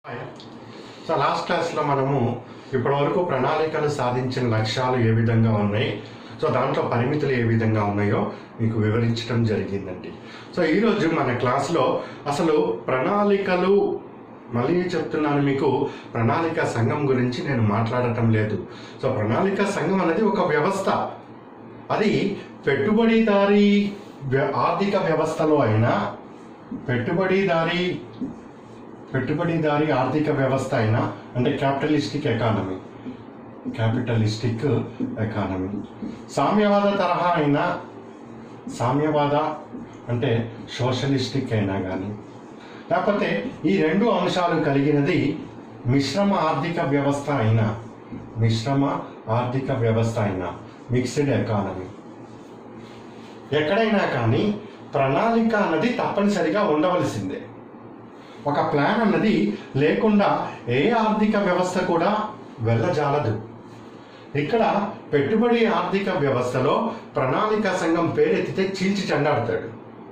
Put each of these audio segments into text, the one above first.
so last క్లాస్లో మనము ఇప్పటివరకు ప్రణాళికలు సాధించిన లక్ష్యాలు ఏ విధంగా ఉన్నాయి సో దాంట్లో పరిమితులు ఏ విధంగా ఉన్నాయో మీకు వివరించడం జరిగిందండి సో ఈరోజు మన క్లాస్లో అసలు ప్రణాళికలు మళ్ళీ చెప్తున్నాను మీకు ప్రణాళిక సంఘం గురించి నేను మాట్లాడటం లేదు సో ప్రణాళిక సంఘం అనేది ఒక వ్యవస్థ అది పెట్టుబడిదారీ వ్య- ఆర్థిక వ్యవస్థలో అయినా పెట్టుబడిదారీ పెట్టుబడిదారీ ఆర్థిక వ్యవస్థ అయినా అంటే క్యాపిటలిస్టిక్ ఎకానమీ క్యాపిటలిస్టిక్ ఎకానమీ సామ్యవాద తరహా అయినా సామ్యవాద అంటే సోషలిస్టిక్ అయినా కానీ లేకపోతే ఈ రెండు అంశాలు కలిగినది మిశ్రమ ఆర్థిక వ్యవస్థ అయినా మిశ్రమ ఆర్థిక వ్యవస్థ అయినా మిక్స్డ్ ఎకానమీ ఎక్కడైనా కానీ ప్రణాళిక అన్నది తప్పనిసరిగా ఉండవలసిందే ఒక ప్లాన్ అన్నది లేకుండా ఏ ఆర్థిక వ్యవస్థ కూడా వెళ్ళజాలదు ఇక్కడ పెట్టుబడి ఆర్థిక వ్యవస్థలో ప్రణాళిక సంఘం పేరెత్తితే చీల్చి చెండాడతాడు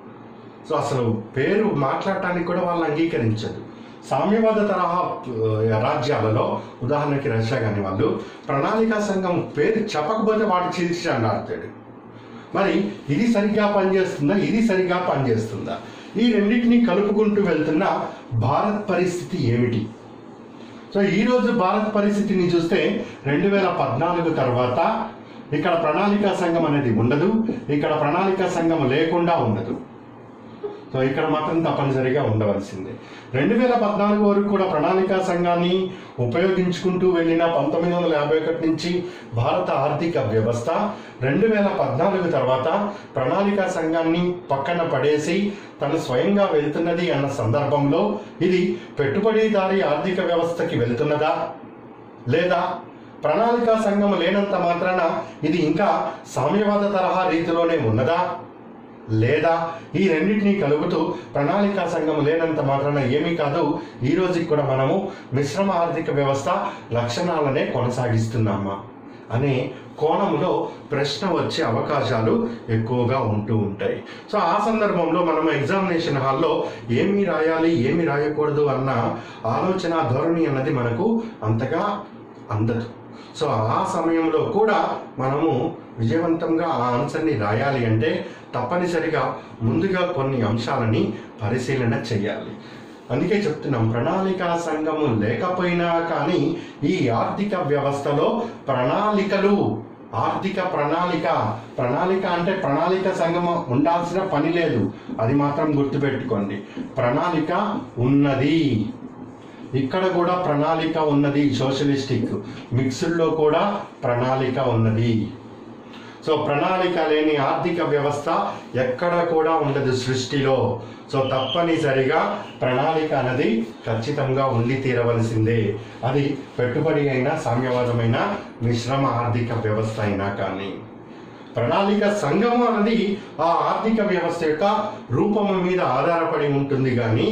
సో అసలు పేరు మాట్లాడటానికి కూడా వాళ్ళు అంగీకరించదు సామ్యవాద తరహా ఆ, రాజ్యాలలో ఉదాహరణకి రష్యా కాని వాళ్ళు ప్రణాళికా సంఘం పేరు చెప్పకపోతే వాడు చీల్చి చెండాడతాడు మరి ఇది సరిగ్గా పనిచేస్తుందా ఇది సరిగ్గా పనిచేస్తుందా ఈ రెండింటిని కలుపుకుంటూ వెళ్తున్న భారత్ పరిస్థితి ఏమిటి సో ఈరోజు భారత్ పరిస్థితిని చూస్తే రెండు వేల పద్నాలుగు తర్వాత ఇక్కడ ప్రణాళికా సంఘం అనేది ఉండదు ఇక్కడ ప్రణాళికా సంఘం లేకుండా ఉండదు సో ఇక్కడ మాత్రం తప్పనిసరిగా ఉండవలసిందే రెండు వేల పద్నాలుగు వరకు కూడా ప్రణాళికా సంఘాన్ని ఉపయోగించుకుంటూ వెళ్ళిన పంతొమ్మిది వందల యాభై ఒకటి నుంచి భారత ఆర్థిక వ్యవస్థ రెండు వేల పద్నాలుగు తర్వాత ప్రణాళికా సంఘాన్ని పక్కన పడేసి తను స్వయంగా వెళ్తున్నది అన్న సందర్భంలో ఇది పెట్టుబడిదారీ ఆర్థిక వ్యవస్థకి వెళ్తున్నదా లేదా ప్రణాళికా సంఘం లేనంత మాత్రాన ఇది ఇంకా సామ్యవాద తరహా రీతిలోనే ఉన్నదా లేదా ఈ రెండింటినీ కలుపుతూ ప్రణాళికా సంఘం లేనంత మాత్రాన ఏమీ కాదు ఈ రోజుకి కూడా మనము మిశ్రమ ఆర్థిక వ్యవస్థ లక్షణాలనే కొనసాగిస్తున్నామా అనే కోణంలో ప్రశ్న వచ్చే అవకాశాలు ఎక్కువగా ఉంటూ ఉంటాయి సో ఆ సందర్భంలో మనం ఎగ్జామినేషన్ హాల్లో ఏమి రాయాలి ఏమి రాయకూడదు అన్న ఆలోచన ధోరణి అన్నది మనకు అంతగా అందదు సో ఆ సమయంలో కూడా మనము విజయవంతంగా ఆ ఆన్సర్ని రాయాలి అంటే తప్పనిసరిగా ముందుగా కొన్ని అంశాలని పరిశీలన చేయాలి అందుకే చెప్తున్నాం ప్రణాళికా సంఘము లేకపోయినా కానీ ఈ ఆర్థిక వ్యవస్థలో ప్రణాళికలు ఆర్థిక ప్రణాళిక ప్రణాళిక అంటే ప్రణాళిక సంఘం ఉండాల్సిన పని లేదు అది మాత్రం గుర్తుపెట్టుకోండి ప్రణాళిక ఉన్నది ఇక్కడ కూడా ప్రణాళిక ఉన్నది సోషలిస్టిక్ మిక్స్డ్లో కూడా ప్రణాళిక ఉన్నది సో ప్రణాళిక లేని ఆర్థిక వ్యవస్థ ఎక్కడ కూడా ఉండదు సృష్టిలో సో తప్పనిసరిగా ప్రణాళిక అనేది ఖచ్చితంగా ఉండి తీరవలసిందే అది పెట్టుబడి అయినా సామ్యవాదమైన మిశ్రమ ఆర్థిక వ్యవస్థ అయినా కానీ ప్రణాళిక సంఘము అన్నది ఆ ఆర్థిక వ్యవస్థ యొక్క రూపము మీద ఆధారపడి ఉంటుంది కానీ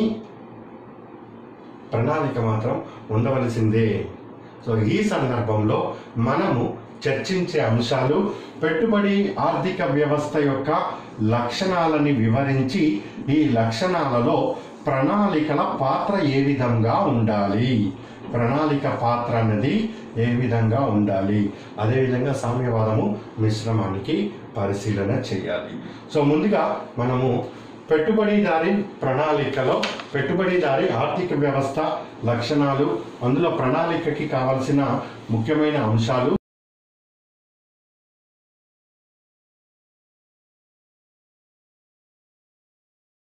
ప్రణాళిక మాత్రం ఉండవలసిందే సో ఈ సందర్భంలో మనము చర్చించే అంశాలు పెట్టుబడి ఆర్థిక వ్యవస్థ యొక్క లక్షణాలని వివరించి ఈ లక్షణాలలో ప్రణాళికల పాత్ర ఏ విధంగా ఉండాలి ప్రణాళిక పాత్ర అనేది ఏ విధంగా ఉండాలి అదేవిధంగా సామ్యవాదము మిశ్రమానికి పరిశీలన చేయాలి సో ముందుగా మనము పెట్టుబడిదారి ప్రణాళికలో పెట్టుబడిదారి ఆర్థిక వ్యవస్థ లక్షణాలు అందులో ప్రణాళికకి కావలసిన ముఖ్యమైన అంశాలు